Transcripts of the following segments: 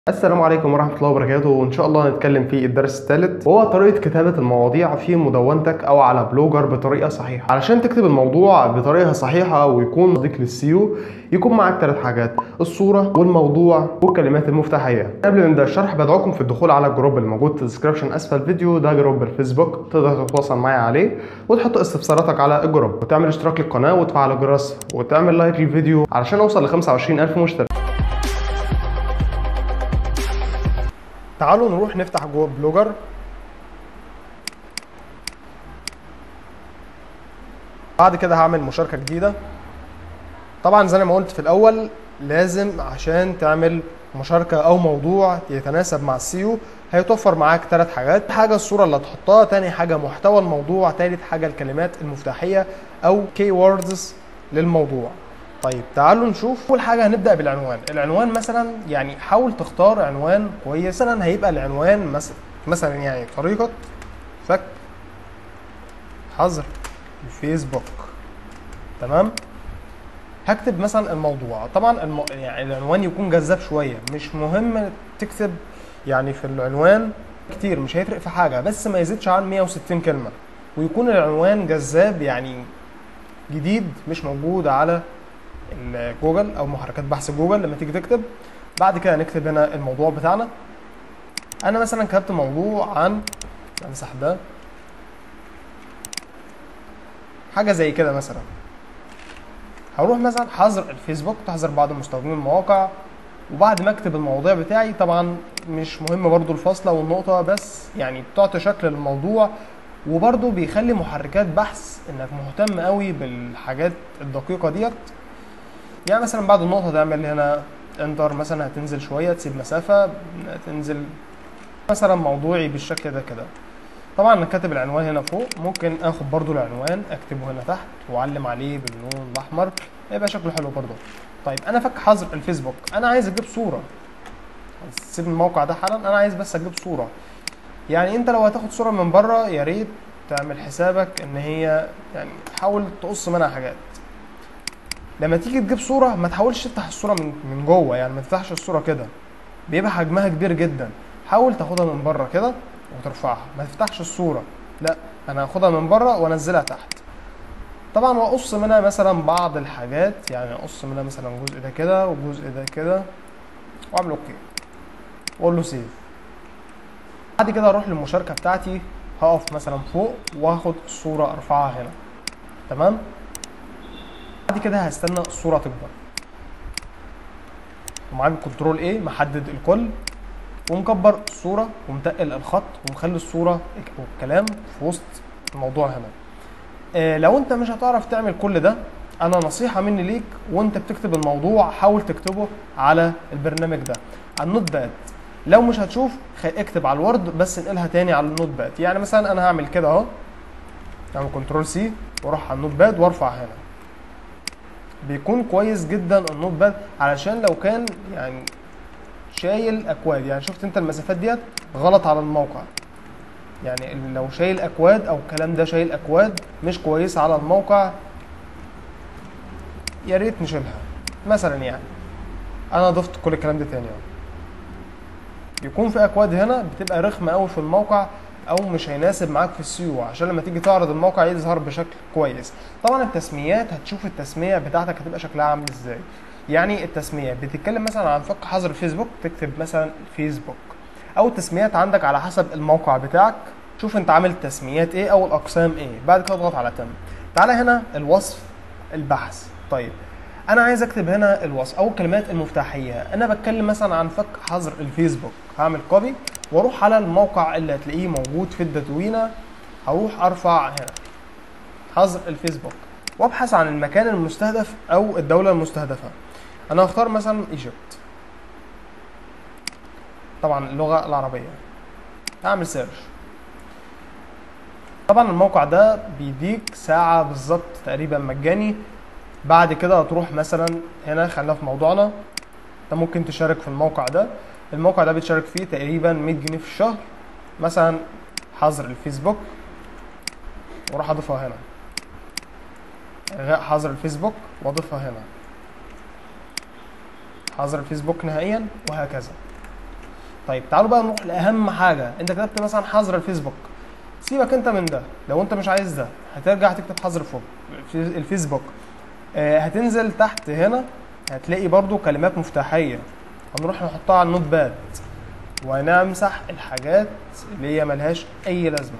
السلام عليكم ورحمة الله وبركاته وإن شاء الله هنتكلم في الدرس الثالث وهو طريقة كتابة المواضيع في مدونتك أو على بلوجر بطريقة صحيحة علشان تكتب الموضوع بطريقة صحيحة ويكون صديق للسيو يكون معاك ثلاث حاجات الصورة والموضوع والكلمات المفتاحية قبل ما نبدأ الشرح بدعوكم في الدخول على الجروب الموجود في الديسكربشن أسفل الفيديو ده جروب الفيسبوك تقدر تتواصل معايا عليه وتحط استفساراتك على الجروب وتعمل اشتراك للقناة وتفعل الجرس وتعمل لايك للفيديو علشان أوصل ل 25000 مشترك تعالوا نروح نفتح جوه بلوجر بعد كده هعمل مشاركة جديدة طبعا زي ما قلت في الأول لازم عشان تعمل مشاركة أو موضوع يتناسب مع السيو هيتوفر معاك ثلاث حاجات حاجة الصورة اللي هتحطها تاني حاجة محتوى الموضوع تالت حاجة الكلمات المفتاحية أو كي ووردز للموضوع طيب تعالوا نشوف اول حاجه هنبدا بالعنوان العنوان مثلا يعني حاول تختار عنوان كويس مثلا هيبقى العنوان مثلا مثلا يعني طريقه فك حظر الفيسبوك تمام هكتب مثلا الموضوع طبعا الم... يعني العنوان يكون جذاب شويه مش مهم تكتب يعني في العنوان كتير مش هيفرق في حاجه بس ما يزيدش عن 160 كلمه ويكون العنوان جذاب يعني جديد مش موجود على جوجل او محركات بحث جوجل لما تيجي تكتب بعد كده نكتب هنا الموضوع بتاعنا انا مثلا كتبت موضوع عن امسح ده حاجه زي كده مثلا هروح مثلا حظر الفيسبوك تحذر بعض مستخدمين المواقع وبعد ما اكتب المواضيع بتاعي طبعا مش مهم برضو الفاصله والنقطه بس يعني بتعطي شكل للموضوع وبرضو بيخلي محركات بحث انك مهتم قوي بالحاجات الدقيقه ديت يعني مثلا بعد النقطة تعمل هنا انتر مثلا هتنزل شوية تسيب مسافة تنزل مثلا موضوعي بالشكل ده كده طبعا انا كاتب العنوان هنا فوق ممكن اخد برضو العنوان اكتبه هنا تحت واعلم عليه باللون الاحمر يبقى شكله حلو برضو طيب انا فك حظر الفيسبوك انا عايز اجيب صورة سيب الموقع ده حالا انا عايز بس اجيب صورة يعني انت لو هتاخد صورة من بره يا ريت تعمل حسابك ان هي يعني حاول تقص منها حاجات لما تيجي تجيب صوره ما تحاولش تفتح الصوره من من جوه يعني ما تفتحش الصوره كده بيبقى حجمها كبير جدا حاول تاخدها من بره كده وترفعها ما تفتحش الصوره لا انا هاخدها من بره وانزلها تحت طبعا واقص منها مثلا بعض الحاجات يعني اقص منها مثلا جزء ده كده والجزء ده كده واعمل اوكي واقول له سيف بعد كده اروح للمشاركه بتاعتي هقف مثلا فوق واخد الصوره ارفعها هنا تمام بعد كده هستنى الصوره تكبر ومعاك كنترول ايه محدد الكل ومكبر الصوره ومتقل الخط ومخلي الصوره والكلام في وسط الموضوع هنا إيه لو انت مش هتعرف تعمل كل ده انا نصيحه مني ليك وانت بتكتب الموضوع حاول تكتبه على البرنامج ده على النوت باد لو مش هتشوف اكتب على الورد بس انقلها تاني على النوت باد يعني مثلا انا هعمل كده اهو اعمل كنترول سي واروح على النوت باد وارفع هنا بيكون كويس جدا النوت باد علشان لو كان يعني شايل اكواد يعني شفت انت المسافات ديت غلط على الموقع يعني لو شايل اكواد او الكلام ده شايل اكواد مش كويسه على الموقع يا ريت نشيلها مثلا يعني انا ضفت كل الكلام ده تاني اهو بيكون في اكواد هنا بتبقى رخمه قوي في الموقع او مش هيناسب معاك في السيو عشان لما تيجي تعرض الموقع يظهر بشكل كويس طبعا التسميات هتشوف التسميه بتاعتك هتبقى شكلها عامل ازاي يعني التسميه بتتكلم مثلا عن فك حظر فيسبوك تكتب مثلا فيسبوك او التسميات عندك على حسب الموقع بتاعك شوف انت عامل تسميات ايه او الاقسام ايه بعد كده اضغط على تم تعالى هنا الوصف البحث طيب انا عايز اكتب هنا الوصف او الكلمات المفتاحيه انا بتكلم مثلا عن فك حظر الفيسبوك هعمل كوبي واروح على الموقع اللي هتلاقيه موجود في التدوينه هروح ارفع هنا حظر الفيسبوك وابحث عن المكان المستهدف او الدوله المستهدفه انا هختار مثلا ايجيبت طبعا اللغه العربيه اعمل سيرش طبعا الموقع ده بيديك ساعه بالظبط تقريبا مجاني بعد كده هتروح مثلا هنا خلينا في موضوعنا انت ممكن تشارك في الموقع ده الموقع ده بتشارك فيه تقريبا 100 جنيه في الشهر مثلا حظر الفيسبوك واروح اضيفها هنا الغاء حظر الفيسبوك واضيفها هنا حظر الفيسبوك نهائيا وهكذا طيب تعالوا بقى نروح لاهم حاجه انت كتبت مثلا حظر الفيسبوك سيبك انت من ده لو انت مش عايز ده هترجع تكتب حظر فوق في الفيسبوك آه هتنزل تحت هنا هتلاقي برضو كلمات مفتاحيه هنروح نحطها على النوت باد ونمسح الحاجات اللي هي ملهاش اي لازمه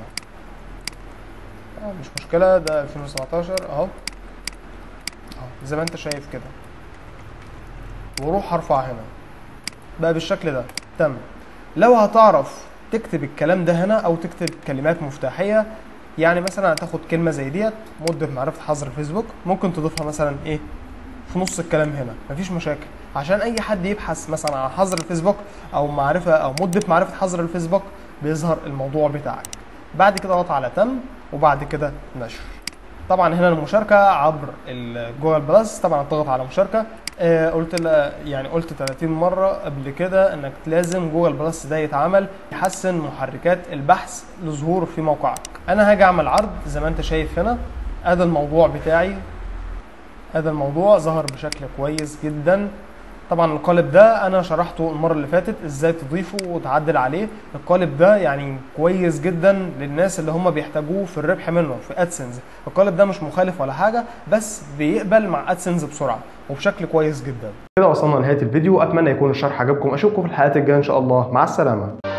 آه مش مشكله ده 2017 اهو اهو زي ما انت شايف كده واروح ارفع هنا بقى بالشكل ده تم لو هتعرف تكتب الكلام ده هنا او تكتب كلمات مفتاحيه يعني مثلا هتاخد كلمه زي ديت مده معرفه حظر الفيسبوك ممكن تضيفها مثلا ايه في نص الكلام هنا مفيش مشاكل عشان اي حد يبحث مثلا عن حظر الفيسبوك او معرفه او مده معرفه حظر الفيسبوك بيظهر الموضوع بتاعك بعد كده اضغط على تم وبعد كده نشر طبعا هنا المشاركه عبر الجوجل بلس طبعا تضغط على مشاركه آه قلت ل- يعني قلت 30 مره قبل كده انك لازم جوجل بلس ده يتعمل يحسن محركات البحث لظهور في موقعك انا هاجي اعمل عرض زي ما انت شايف هنا ادي الموضوع بتاعي هذا الموضوع ظهر بشكل كويس جدا طبعا القالب ده انا شرحته المره اللي فاتت ازاي تضيفه وتعدل عليه القالب ده يعني كويس جدا للناس اللي هم بيحتاجوه في الربح منه في ادسنس القالب ده مش مخالف ولا حاجه بس بيقبل مع ادسنس بسرعه وبشكل كويس جدا كده وصلنا لنهايه الفيديو اتمنى يكون الشرح عجبكم اشوفكم في الحلقات الجايه ان شاء الله مع السلامه